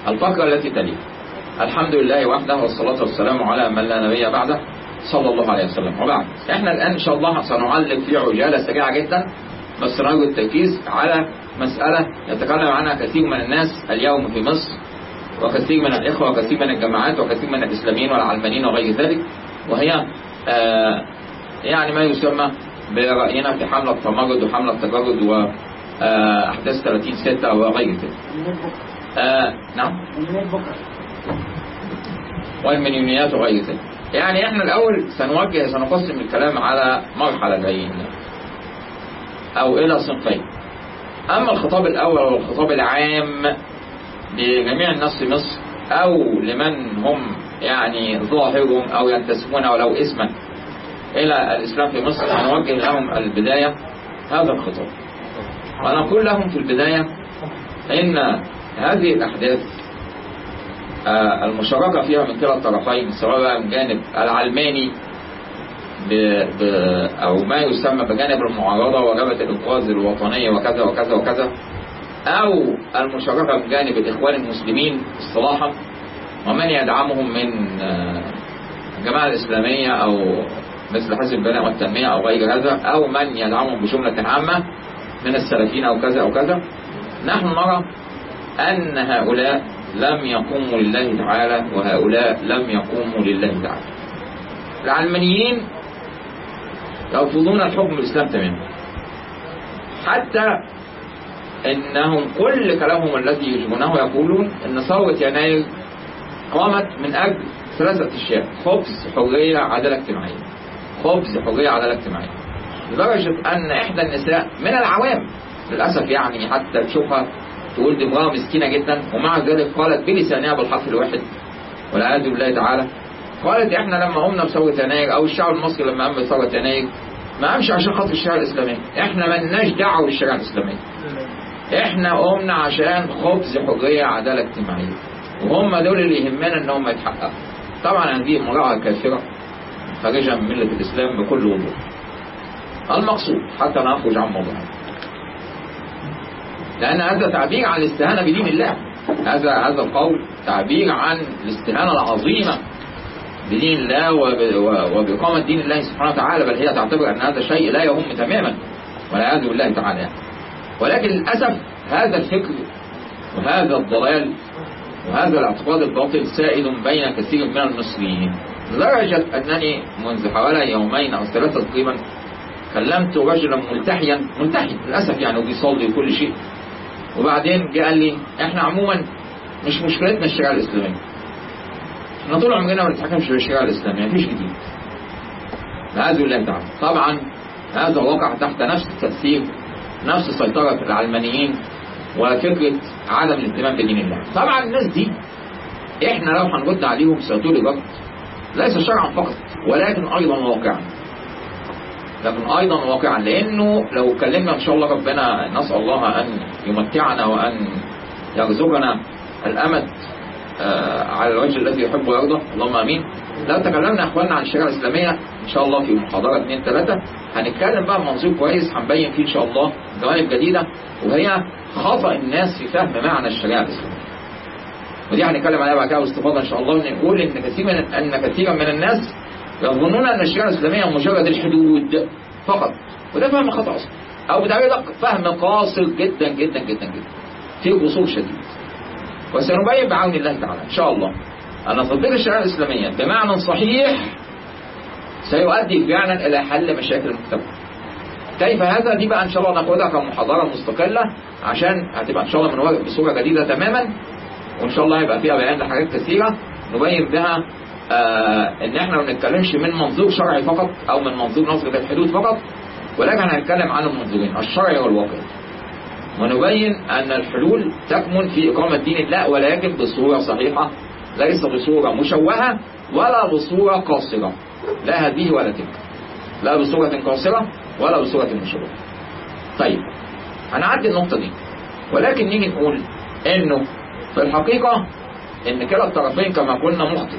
الفقرة التي تليها الحمد لله وحده والصلاة والسلام على من لا نبي بعده صلى الله عليه وسلم وبعد احنا الآن إن شاء الله سنعلق في عجالة سريعة جدا بس نرجو التركيز على مسألة يتكلم عنها كثير من الناس اليوم في مصر وكثير من الإخوة وكثير من الجماعات وكثير من الإسلاميين والعلمانيين وغير ذلك وهي آه يعني ما يسمى برأينا في حملة تمرد وحملة تجرد وأحداث 30 6 وغير ذلك. آه نعم والمليونيات وغير ذلك. يعني احنا الأول سنوجه سنقسم الكلام على مرحلتين أو إلى صنفين. أما الخطاب الأول هو الخطاب العام لجميع الناس في مصر أو لمن هم يعني ظاهرهم أو ينتسبون ولو اسما إلى الإسلام في مصر هنوجه لهم البداية هذا الخطاب ونقول لهم في البداية إن هذه الأحداث المشاركة فيها من كلا الطرفين سواء من جانب العلماني ب... ب... أو ما يسمى بجانب المعارضة وجبهة الإنقاذ الوطنية وكذا وكذا وكذا أو المشاركة من جانب الإخوان المسلمين اصطلاحا ومن يدعمهم من الجماعة الإسلامية أو مثل حزب البناء والتنمية أو غير هذا أو من يدعمهم بجملة عامة من السلفيين أو كذا أو كذا نحن نرى أن هؤلاء لم يقوموا لله تعالى وهؤلاء لم يقوموا لله تعالى العلمانيين يرفضون الحكم الإسلام تماما حتى انهم كل كلامهم الذي يجبونه يقولون ان ثورة يناير قامت من اجل ثلاثة اشياء خبز حرية عدالة اجتماعية خبز حرية عدالة اجتماعية لدرجة ان احدى النساء من العوام للأسف يعني حتى تشوفها تقول دي امرأة مسكينة جدا ومع ذلك قالت بلسانها بالحرف الواحد والعياذ بالله تعالى قالت احنا لما قمنا بثورة يناير او الشعب المصري لما قام بثورة يناير ما قامش عشان خاطر الشريعة الإسلامية احنا مالناش دعوة بالشريعة الإسلامية احنا قمنا عشان خبز حرية عدالة اجتماعية وهم دول اللي يهمنا ان هم يتحققوا طبعا هذه امرأة كافرة خارجة من ملة الإسلام بكل وضوح المقصود حتى نخرج عن موضوعنا لأن هذا تعبير عن الاستهانة بدين الله هذا هذا القول تعبير عن الاستهانة العظيمة بدين الله وبإقامة دين الله سبحانه وتعالى بل هي تعتبر أن هذا شيء لا يهم تماما والعياذ بالله تعالى يعني. ولكن للأسف هذا الفكر وهذا الضلال وهذا الاعتقاد الباطل سائد بين كثير من المصريين لدرجة أنني منذ حوالي يومين أو ثلاثة تقريبا كلمت رجلا ملتحيا ملتحي للأسف يعني وبيصلي وكل شيء وبعدين جاء قال لي احنا عموما مش مشكلتنا الشريعة الإسلامية احنا طول عمرنا ما بنتحكمش بالشريعة الإسلامية مفيش جديد والعياذ بالله تعالى طبعا هذا وقع تحت نفس التأثير نفس سيطرة العلمانيين وفكرة عدم الاهتمام بدين الله طبعا الناس دي احنا لو هنرد عليهم سيطول رد ليس شرعا فقط ولكن ايضا واقعا لكن ايضا واقعا لانه لو اتكلمنا ان شاء الله ربنا نسال الله ان يمتعنا وان يرزقنا الامد آه على الوجه الذي يحب ويرضى اللهم امين لو تكلمنا يا اخواننا عن الشريعه الاسلاميه ان شاء الله في محاضره اثنين ثلاثه هنتكلم بقى بمنظور كويس هنبين فيه ان شاء الله جوانب جديده وهي خطا الناس في فهم معنى الشريعه الاسلاميه. ودي هنتكلم عليها بعد كده باستفاضه ان شاء الله ونقول ان كثير من ان كثيرا من الناس يظنون ان الشريعه الاسلاميه مجرد الحدود فقط وده فهم خطا اصلا او بدايه فهم قاصر جدا جدا جدا جدا في قصور شديد وسنبين بعون الله تعالى ان شاء الله ان تطبيق الشريعه الاسلاميه بمعنى صحيح سيؤدي فعلا الى حل مشاكل المجتمع كيف هذا دي بقى ان شاء الله ناخدها كمحاضره مستقله عشان هتبقى ان شاء الله من بصوره جديده تماما وان شاء الله هيبقى فيها بيان لحاجات كثيره نبين بها آه ان احنا ما بنتكلمش من منظور شرعي فقط او من منظور نظره الحدود فقط ولكن هنتكلم عن المنظورين الشرعي والواقعي ونبين ان الحلول تكمن في اقامه دين الله ولكن بصوره صحيحه ليس بصوره مشوهه ولا بصوره قاصره لا هذه ولا تلك لا بصورة قاصرة ولا بصورة مشروعة طيب هنعدي النقطة دي ولكن نيجي نقول انه في الحقيقة ان كلا الطرفين كما قلنا مخطئ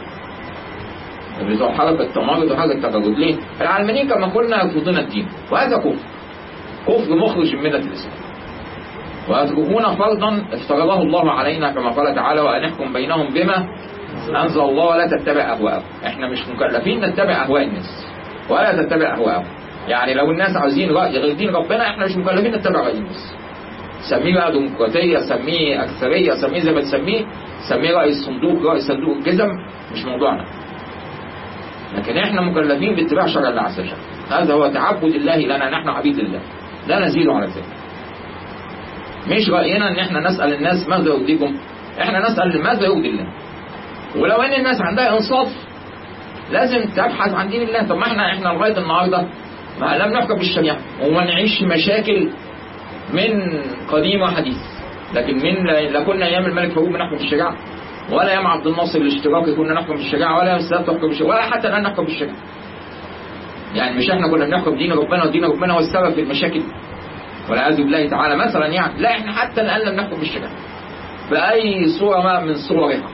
بتوع حركة التمرد وحركة التجرد ليه؟ العلمانيين كما قلنا يرفضون الدين وهذا كفر كفر مخرج من ملة الإسلام ويتركون فرضا افترضه الله علينا كما قال تعالى وأن نحكم بينهم بما أنزل الله ولا تتبع أهواءهم احنا مش مكلفين نتبع أهواء الناس ولا تتبع أهواءهم يعني لو الناس عاوزين رأي غير دين ربنا احنا مش مكلفين نتبع رأي الناس سميه بقى ديمقراطية سميه أكثرية سميه زي ما تسميه سميه رأي الصندوق رأي صندوق الجزم مش موضوعنا لكن احنا مكلفين باتباع شرع الله عز وجل هذا هو تعبد الله لنا نحن عبيد الله لا نزيد على ذلك مش رأينا ان احنا نسأل الناس ماذا يرضيكم احنا نسأل ماذا يرضي الله ولو ان الناس عندها انصاف لازم تبحث عن دين الله طب ما احنا احنا لغايه النهارده ما لم نحكم بالشريعه وما نعيش مشاكل من قديم وحديث لكن من لا كنا ايام الملك فاروق بنحكم بالشريعه ولا ايام عبد الناصر الاشتراكي كنا نحكم بالشريعه ولا ايام السادات تحكم بالشريعه ولا حتى الان نحكم بالشريعه يعني مش احنا كنا بنحكم دين ربنا ودين ربنا هو السبب في المشاكل والعياذ بالله تعالى مثلا يعني لا احنا حتى الان لم نحكم بالشريعه باي صوره ما من صورها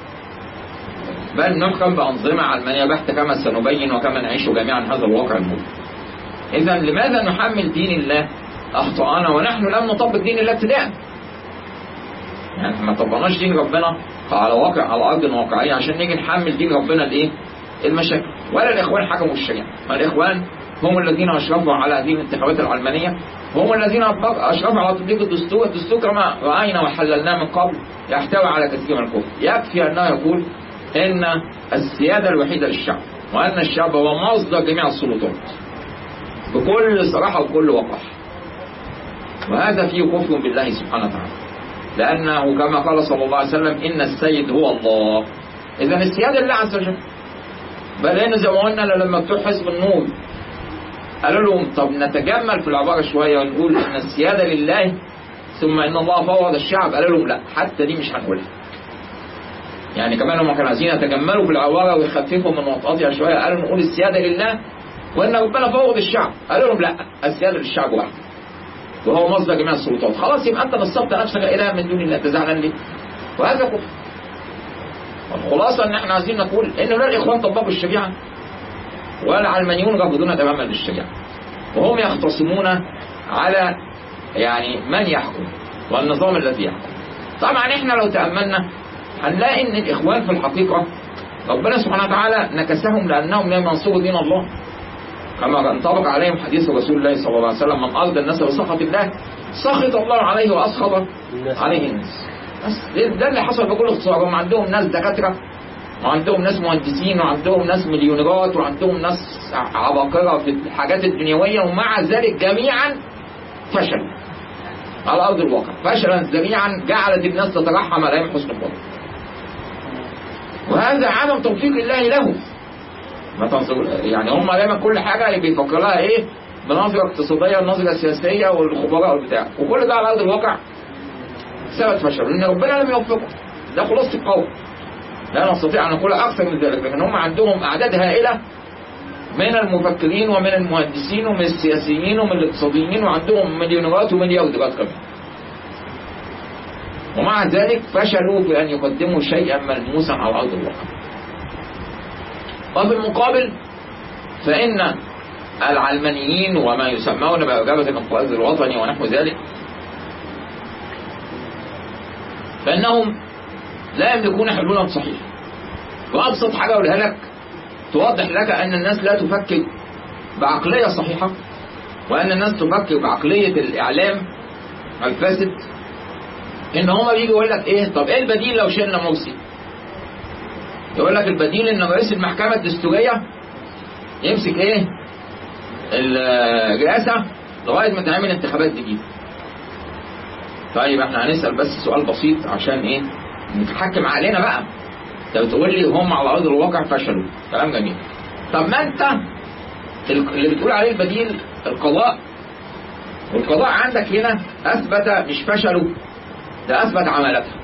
بل نحكم بأنظمة علمانية بحتة كما سنبين وكما نعيش جميعا هذا الواقع الموجود إذا لماذا نحمل دين الله أخطأنا ونحن لم نطبق دين الله ابتداء يعني ما طبقناش دين ربنا على واقع على أرض واقعية عشان نيجي نحمل دين ربنا الإيه؟ المشاكل ولا الإخوان حكموا الشريعة الإخوان هم الذين أشرفوا على هذه الانتخابات العلمانية هم الذين أشرفوا على تطبيق الدستور الدستور كما رأينا وحللناه من قبل يحتوي على كثير من الكفر يكفي أنه يقول ان السيادة الوحيدة للشعب وان الشعب هو مصدر جميع السلطات بكل صراحة وبكل وقح وهذا فيه كفر بالله سبحانه وتعالى لأنه كما قال صلى الله عليه وسلم إن السيد هو الله إذا السيادة لله عز وجل بل إن زي ما قلنا لما بتوع حزب النور قالوا لهم طب نتجمل في العبارة شوية ونقول إن السيادة لله ثم إن الله فوض الشعب قالوا لهم لا حتى دي مش هنقولها يعني كمان هم كانوا عايزين يتجملوا في العبارة ويخففوا من وطئاتها شوية قالوا نقول السيادة لله وإن ربنا فوض الشعب قالوا لهم لا السيادة للشعب وحده وهو مصدر جميع السلطات خلاص يبقى أنت نصبت نفسك إله من دون الله تزعلان ليه وهذا كفر والخلاصة إن إحنا عايزين نقول إن لا الإخوان طبقوا الشريعة ولا العلمانيون رفضون تماما للشريعة وهم يختصمون على يعني من يحكم والنظام الذي يحكم طبعا إحنا لو تأملنا هنلاقي ان الاخوان في الحقيقة ربنا سبحانه وتعالى نكسهم لانهم لم ينصروا دين الله كما انطبق عليهم حديث رسول الله صلى الله عليه وسلم من ارض الناس بسخط الله سخط الله عليه واسخط عليه الناس بس ده اللي حصل بكل اختصار هم عندهم ناس دكاتره وعندهم ناس مهندسين وعندهم ناس مليونيرات وعندهم ناس عباقرة في الحاجات الدنيوية ومع ذلك جميعا فشلوا على أرض الواقع فشلا ذريعا جعلت الناس تترحم عليهم حسن الخلق وهذا عدم توفيق الله له ما تنظر يعني هم دايما كل حاجة بيفكر لها ايه بنظرة اقتصادية ونظرة سياسية والخبراء والبتاع وكل ده على أرض الواقع سبب فشل لأن ربنا لم يوفقه ده خلاصة القول لا نستطيع أن نقول أكثر من ذلك لكن هم عندهم أعداد هائلة من المفكرين ومن المهندسين ومن السياسيين ومن الاقتصاديين وعندهم مليونيرات ومليارديرات كمان ومع ذلك فشلوا في أن يقدموا شيئا ملموسا على أرض الواقع وفي المقابل فإن العلمانيين وما يسمون بإجابة الانقاذ الوطني ونحو ذلك فإنهم لا يملكون حلولا صحيحة وأبسط حاجة أقولها لك توضح لك أن الناس لا تفكر بعقلية صحيحة وأن الناس تفكر بعقلية الإعلام الفاسد إن هما بيجي يقول لك إيه طب إيه البديل لو شلنا مرسي يقول لك البديل إن رئيس المحكمة الدستورية يمسك إيه الرئاسة لغاية ما تعمل انتخابات جديدة طيب احنا هنسأل بس سؤال بسيط عشان ايه نتحكم علينا بقى انت بتقول لي هم على ارض الواقع فشلوا كلام جميل طب ما انت اللي بتقول عليه البديل القضاء والقضاء عندك هنا اثبت مش فشلوا ده اثبت عملتها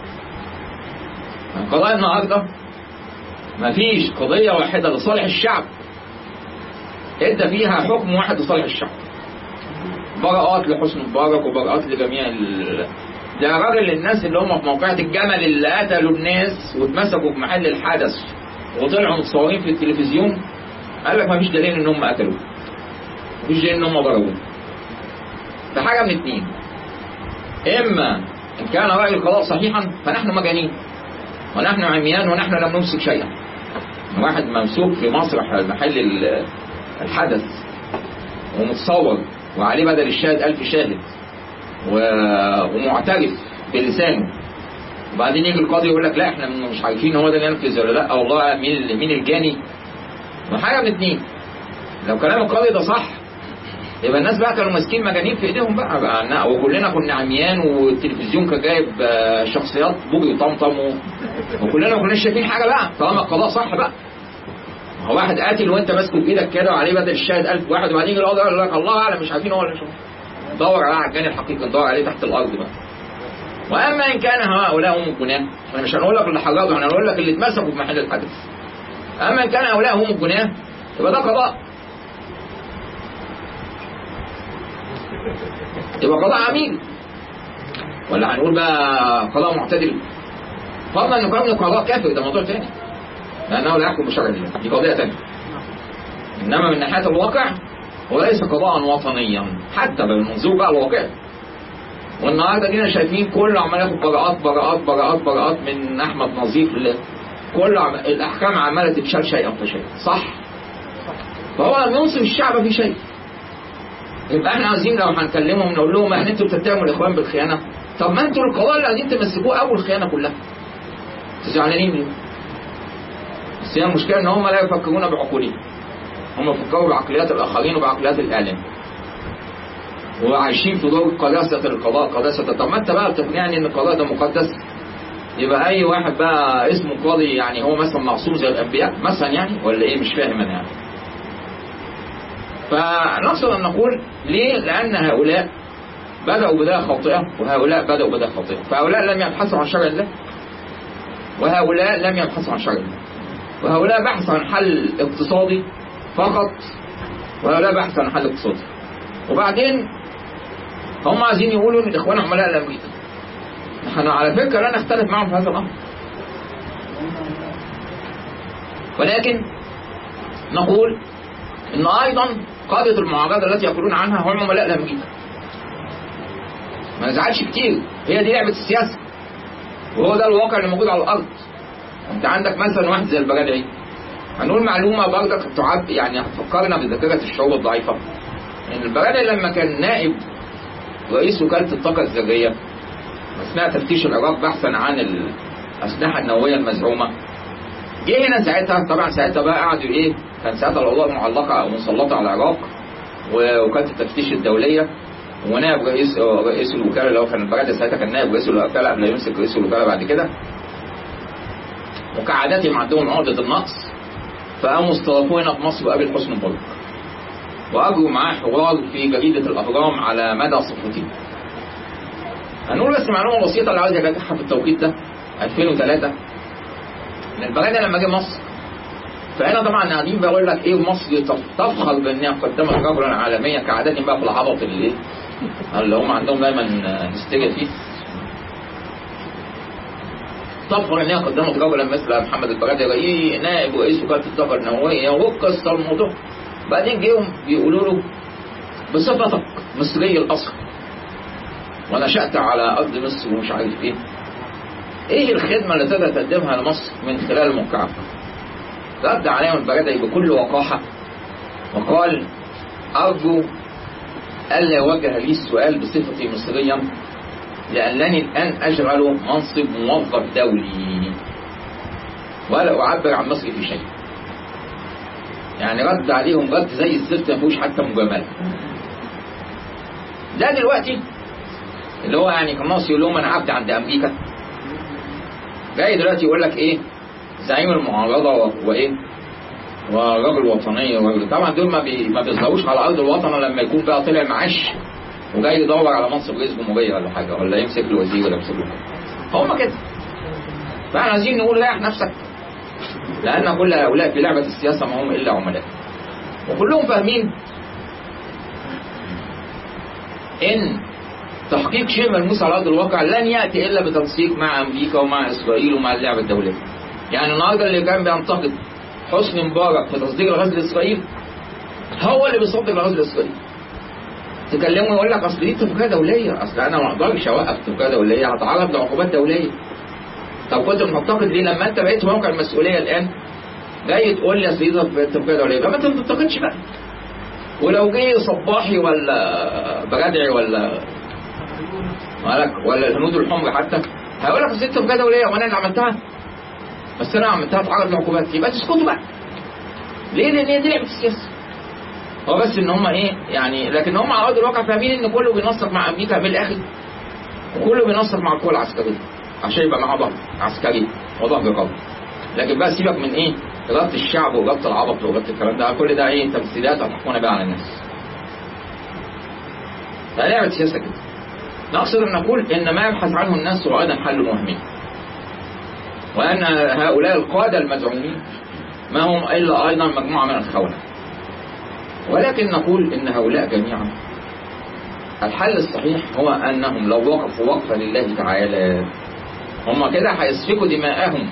القضاء النهارده مفيش قضية واحدة لصالح الشعب ادى فيها حكم واحد لصالح الشعب براءات لحسن مبارك وبراءات لجميع ال... ده راجل الناس اللي هم في موقعة الجمل اللي قتلوا الناس واتمسكوا في محل الحدث وطلعوا متصورين في التلفزيون قال لك ما فيش دليل ان هم قتلوه مفيش دليل ان هم ضربوه فحاجة من اتنين إما إن كان رأي القضاء صحيحا فنحن مجانين ونحن عميان ونحن لم نمسك شيئا واحد ممسوك في مسرح محل ال- الحدث ومتصور وعليه بدل الشاهد ألف شاهد و- ومعترف بلسانه وبعدين يجي القاضي يقول لك لا احنا مش عارفين هو ده اللي ينفذ ولا لا والله مين ال- مين الجاني وحاجه من اتنين لو كلام القاضي ده صح يبقى الناس بقى كانوا ماسكين مجانين في ايديهم بقى, بقى نا- وكلنا كنا عميان والتلفزيون كان جايب آه، شخصيات بوجي وطمطم و- وكلنا ما كناش شايفين حاجه بقى طالما القضاء صح بقى ما هو واحد قاتل وانت ماسكه بايدك كده وعليه بدل الشاهد ألف واحد وبعدين يجي القاضي يقول لك الله اعلم مش عارفين هو ولا مش هو دور على الجاني الحقيقي ندور عليه تحت الارض بقى واما ان كان هؤلاء هم الجناه احنا مش هنقول لك اللي حرضوا احنا هنقول لك اللي اتمسكوا في محل الحدث اما ان كان هؤلاء هم الجناه يبقى ده قضاء يبقى قضاء عميل ولا هنقول بقى قضاء معتدل فرضا ان كان قضاء كافر ده موضوع تاني لانه لا يحكم بشرع الله دي قضيه تانيه انما من ناحيه الواقع هو ليس قضاء وطنيا حتى بالمنظور بقى الواقعي والنهارده جينا شايفين كله عمال ياخد براءات براءات براءات براءات من احمد نظيف ل- كله عم... الاحكام عماله تتشال شيئا فشيئا صح فهو لم ينصف الشعب في شيء يبقى احنا عايزين لو هنكلمهم نقول لهم ان انتوا بتتهموا الاخوان بالخيانه طب ما انتوا القضاء اللي عايزين تمسكوه اول خيانه كلها انتوا زعلانين ليه؟ بس هي المشكله ان هم لا يفكرون بعقولهم هم فكروا بعقليات الاخرين وبعقليات الاعلام وعايشين في دور قداسة القضاء قداسة طب ما انت بقى بتقنعني ان القضاء ده مقدس يبقى اي واحد بقى اسمه قاضي يعني هو مثلا معصوم زي الانبياء مثلا يعني ولا ايه مش فاهم انا يعني فنقصد ان نقول ليه لان هؤلاء بدأوا بداية خاطئة وهؤلاء بدأوا بداية خاطئة فهؤلاء لم يبحثوا عن شرع الله وهؤلاء لم يبحثوا عن شرع الله وهؤلاء بحثوا عن حل اقتصادي فقط وهؤلاء بحثوا عن حل اقتصادي وبعدين هم عايزين يقولوا ان الاخوان عملاء الامريكا احنا على فكره لا نختلف معهم في هذا الامر ولكن نقول ان ايضا قاده المعارضه التي يقولون عنها هم عملاء الامريكا ما نزعلش كتير هي دي لعبه السياسه وهو ده الواقع اللي موجود على الارض انت عندك مثلا واحد زي البرادعي هنقول معلومه برضك تعد يعني هتفكرنا بذاكره الشعوب الضعيفه ان البرادعي لما كان نائب رئيس وكالة الطاقة الذرية أثناء تفتيش العراق بحثا عن الأسلحة النووية المزعومة جه هنا ساعتها طبعا ساعتها بقى قعدوا إيه كان ساعتها الأوضاع معلقة أو مسلطة على العراق ووكالة التفتيش الدولية ونائب رئيس رئيس الوكالة اللي هو كان البرادة ساعتها كان نائب رئيس الوكالة قبل ما يمسك رئيس الوكالة بعد كده وكعادتهم عندهم عقدة النقص فقاموا استضافوه هنا في مصر وقابل حسن مبارك وأجروا معاه حوار في جريدة الأهرام على مدى صفوته. هنقول بس معلومة بسيطة اللي عاوز يراجعها في التوقيت ده 2003 إن البرادة لما جه مصر فهنا طبعا قاعدين بقول لك ايه مصر تفخر بانها قدمت رجلا عالميا كعادتهم بقى في العبط اللي ايه اللي هم عندهم دايما هستيريا فيه تفخر انها قدمت رجلا مثل محمد البرادعي ايه نائب رئيس وكاله الطاقه النوويه وقصه الموضوع بعدين جيهم بيقولوا له بصفتك مصري الاصل ونشأت على ارض مصر ومش عارف ايه ايه الخدمه اللي تقدر تقدمها لمصر من خلال الموقعة رد عليهم البرادعي بكل وقاحه وقال ارجو الا يوجه لي السؤال بصفتي مصريا لانني الان اشغل منصب موظف دولي ولا اعبر عن مصر في شيء يعني رد عليهم رد زي الزفت ما فيهوش حتى مجامله ده دلوقتي اللي هو يعني كان ناقص يقول لهم انا عبد عند امريكا جاي دلوقتي يقول لك ايه زعيم المعارضه وايه ورجل وطني ورجل طبعا دول ما, بي... ما بيظهروش على ارض الوطن لما يكون بقى طلع معاش وجاي يدور على منصب رئيس جمهوريه ولا حاجه ولا يمسك له وزير ولا يمسك له هم كده فاحنا عايزين نقول ريح نفسك لان كل هؤلاء في لعبه السياسه ما هم الا عملاء وكلهم فاهمين ان تحقيق شيء ملموس على ارض الواقع لن ياتي الا بتنسيق مع امريكا ومع اسرائيل ومع اللعبه الدوليه يعني النهارده اللي كان بينتقد حسني مبارك في تصدير الغزو الاسرائيلي هو اللي بيصدق الغزو الاسرائيلي تكلمه يقول لك اصل دي اتفاقيه دوليه اصل انا ما اقدرش اوقف اتفاقيه دوليه هتعرض لعقوبات دوليه طب كنت معتقد ليه لما انت بقيت في موقع المسؤوليه الان جاي تقول لي اصل دي اتفاقيه دوليه يبقى ما انت ما تتقدش بقى ولو جه صباحي ولا بجدعي ولا مالك ولا الهنود الحمر حتى هيقول لك اصل دي اتفاقيه دوليه وانا اللي عملتها بس انا عملتها اتعرض لعقوبات يبقى تسكتوا بقى ليه؟ لان هي دي لعبه السياسه هو بس ان هم ايه يعني لكن هم على ارض الواقع فاهمين ان كله بينسق مع امريكا بالاخر وكله بينسق مع القوى العسكريه عشان يبقى معاه ظهر عسكري وظهر قوي لكن بقى سيبك من ايه إدارة الشعب وإدارة العبط وإدارة الكلام ده كل ده ايه تمثيلات هتحكمنا بقى على الناس فلعبة سياسة كده نقصد أن نقول إن ما يبحث عنه الناس هو أيضا حل مهمين وأن هؤلاء القادة المزعومين ما هم إلا أيضا مجموعة من الخونة ولكن نقول إن هؤلاء جميعا الحل الصحيح هو أنهم لو وقفوا وقفة لله تعالى هم كده هيسفكوا دماءهم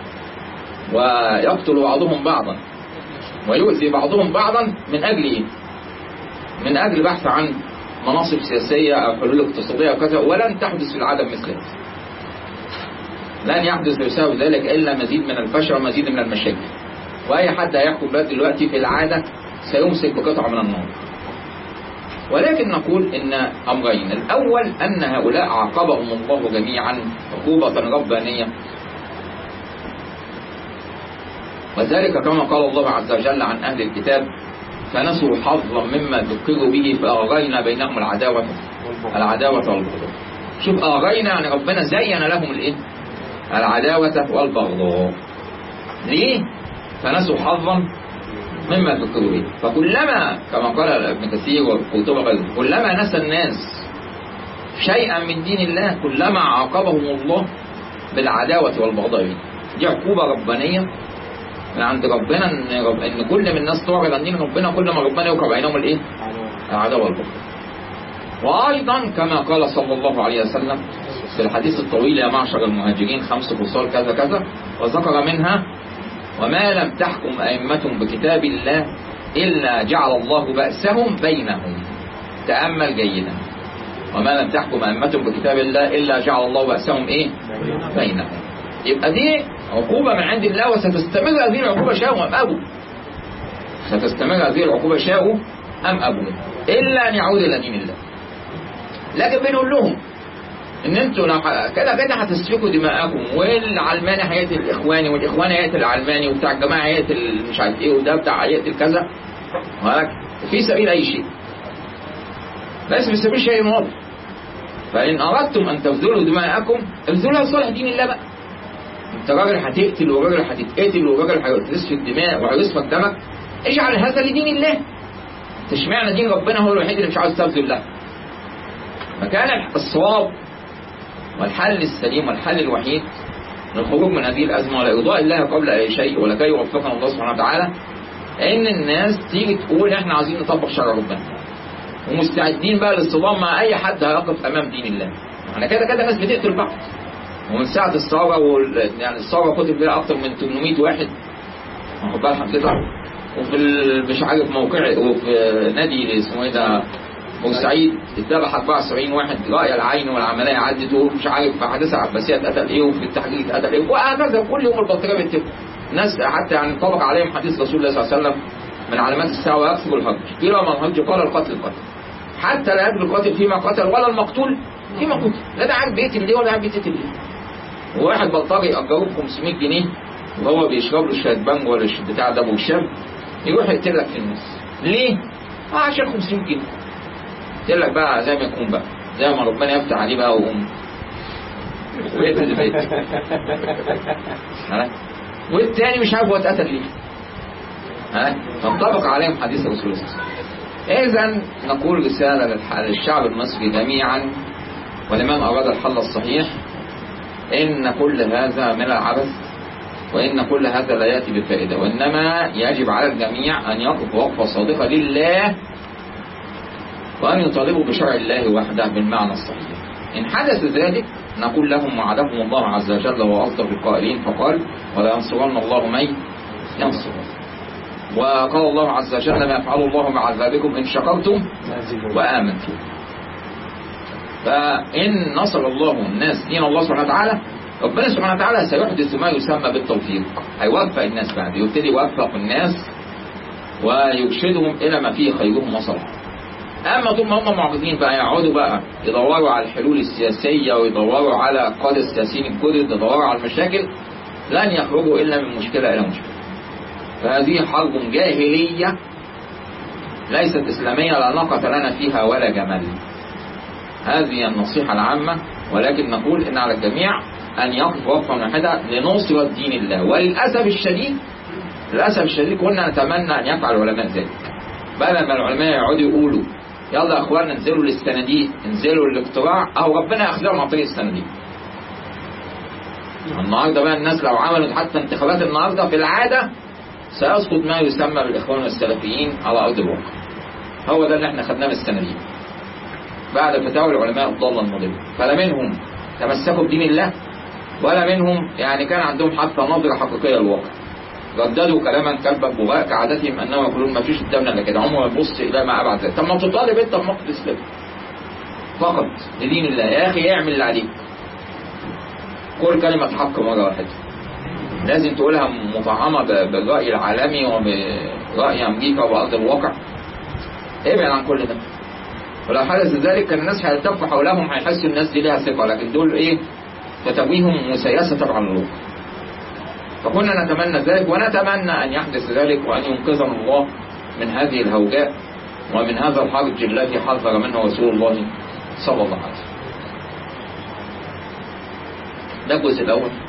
ويقتل بعضهم بعضا ويؤذي بعضهم بعضا من أجل إيه؟ من أجل بحث عن مناصب سياسية أو حلول اقتصادية وكذا ولن تحدث في العالم مثل هذا لن يحدث بسبب ذلك إلا مزيد من الفشل ومزيد من المشاكل وأي حد هيحكم بلد دلوقتي في العادة سيمسك بقطعة من النار ولكن نقول إن أمرين الأول أن هؤلاء عاقبهم الله جميعا عقوبة ربانية وذلك كما قال الله عز وجل عن أهل الكتاب فنسوا حظا مما ذكروا به فأغرينا بينهم العداوة العداوة والبغضاء شوف أغرينا يعني ربنا زين لهم الإيه؟ العداوة والبغضاء ليه؟ فنسوا حظا مما ذكروا به فكلما كما قال ابن كثير وقرطبة كلما نسى الناس شيئا من دين الله كلما عاقبهم الله بالعداوة والبغضاء به دي عقوبة ربانية من عند ربنا ان رب ان كل من الناس تعرض عن دين ربنا كل ما ربنا يوقع بينهم الايه؟ العداوه والبغض. وايضا كما قال صلى الله عليه وسلم في الحديث الطويل يا معشر المهاجرين خمس خصال كذا كذا وذكر منها وما لم تحكم ائمتهم بكتاب الله الا جعل الله باسهم بينهم. تامل جيدا. وما لم تحكم ائمتهم بكتاب الله الا جعل الله باسهم ايه؟ بينهم. يبقى دي عقوبة من عند الله وستستمر هذه العقوبة شاءوا أم أبوا ستستمر هذه العقوبة شاءوا أم أبوا إلا أن يعود إلى دين الله لكن بنقول لهم ان انتوا لو كده كده هتسفكوا دماءكم والعلماني هيقتل الاخواني والاخواني هيقتل العلماني وبتاع الجماعه هيقتل مش عارف ايه وده بتاع هيقتل كذا في سبيل اي شيء بس في سبيل شيء واضح فان اردتم ان تبذلوا دماءكم ابذلوها لصالح دين الله بقى انت راجل هتقتل وراجل هتتقتل وراجل هيسفك دماء وهيسفك دمك اجعل هذا لدين الله اشمعنى دين ربنا هو الوحيد اللي مش عاوز تبذل له فكان الصواب والحل السليم والحل الوحيد للخروج من هذه الازمه ولا الله قبل اي شيء ولكي يوفقنا الله سبحانه وتعالى ان الناس تيجي تقول احنا عايزين نطبق شرع ربنا ومستعدين بقى للصدام مع اي حد هيقف امام دين الله احنا كده كده ناس بتقتل بعض ومن ساعة الثورة وال... يعني الثورة كتب فيها أكتر من 800 واحد واخد بال حضرتك وفي ال... مش عارف موقع وفي نادي اسمه ايه ده بورسعيد اتذبح 74 واحد رأي العين والعملية عدت ومش عارف في حادثة عباسية اتقتل ايه وفي التحرير اتقتل ايه وهكذا كل يوم البلطجية بتتم ناس حتى يعني انطبق عليهم حديث رسول الله صلى الله عليه وسلم من علامات الساعة ويكثر الهج قيل ما الهج قال القتل القتل حتى لا يدري القاتل فيما قتل ولا المقتول فيما قتل لا ده عارف بيقتل ليه ولا عارف بيقتل ليه وواحد بلطجي يأجروه ب 500 جنيه وهو بيشرب له شويه بانجو ولا بتاع ده ابو هشام يروح يقتلك في النص ليه؟ اه عشان 500 جنيه يقتلك بقى زي ما يكون بقى زي ما ربنا يفتح عليه بقى ويقوم ويقتل البيت والتاني مش عارف هو اتقتل ليه ها فانطبق عليهم حديث رسول الله صلى الله عليه وسلم اذا نقول رساله للشعب المصري جميعا ولمن اراد الحل الصحيح إن كل هذا من العبث وإن كل هذا لا يأتي بفائدة وإنما يجب على الجميع أن يقف وقفة صادقة لله وأن يطالبوا بشرع الله وحده بالمعنى الصحيح إن حدث ذلك نقول لهم وعدهم الله عز وجل وهو أصدق القائلين فقال ولا ينصرن الله من ينصره وقال الله عز وجل ما يفعل الله بعذابكم إن شكرتم وآمنتم فإن نصر الله الناس دين الله سبحانه وتعالى ربنا سبحانه وتعالى سيحدث ما يسمى بالتوفيق هيوفق الناس بعد يبتدي يوفق الناس ويرشدهم إلى ما فيه خيرهم وصلاحهم أما طول ما هم معجزين بقى يقعدوا بقى يدوروا على الحلول السياسية ويدوروا على القادة السياسيين الجدد يدوروا على المشاكل لن يخرجوا إلا من مشكلة إلى مشكلة فهذه حرب جاهلية ليست إسلامية لا ناقة لنا فيها ولا جمال هذه النصيحة العامة ولكن نقول إن على الجميع أن يقف وقفا واحدة لنصرة دين الله وللأسف الشديد للأسف الشديد كنا نتمنى أن يفعل العلماء ذلك بدل ما العلماء يقعدوا يقولوا يلا يا اخوانا انزلوا للصناديق انزلوا للاقتراع او ربنا ياخذهم عن طريق الصناديق النهارده بقى الناس لو عملوا حتى انتخابات النهارده في العاده سيسقط ما يسمى بالاخوان والسلفيين على ارض الواقع هو ده اللي احنا خدناه من الصناديق بعد فتاوى العلماء الضاله المضله فلا منهم تمسكوا بدين الله ولا منهم يعني كان عندهم حتى نظره حقيقيه للواقع رددوا كلاما كلبا بغاء كعادتهم انهم يقولون ما فيش قدامنا الا كده عمره ما يبص الى ما ابعد ذلك طب ما تطالب انت بموقف الاسلام فقط لدين الله يا اخي اعمل اللي عليك قول كلمة حق مرة واحدة لازم تقولها مطعمة بالرأي العالمي وبرأي أمريكا وبأرض الواقع ابعد عن كل ده ولو حدث ذلك كان الناس هيلتفوا حولهم هيحسوا الناس دي ليها ثقة لكن دول ايه تتويهم مسيسة طبعا الواقع فكنا نتمنى ذلك ونتمنى أن يحدث ذلك وأن ينقذنا الله من هذه الهوجاء ومن هذا الحرج الذي حذر منه رسول الله صلى الله عليه وسلم ده الجزء الأول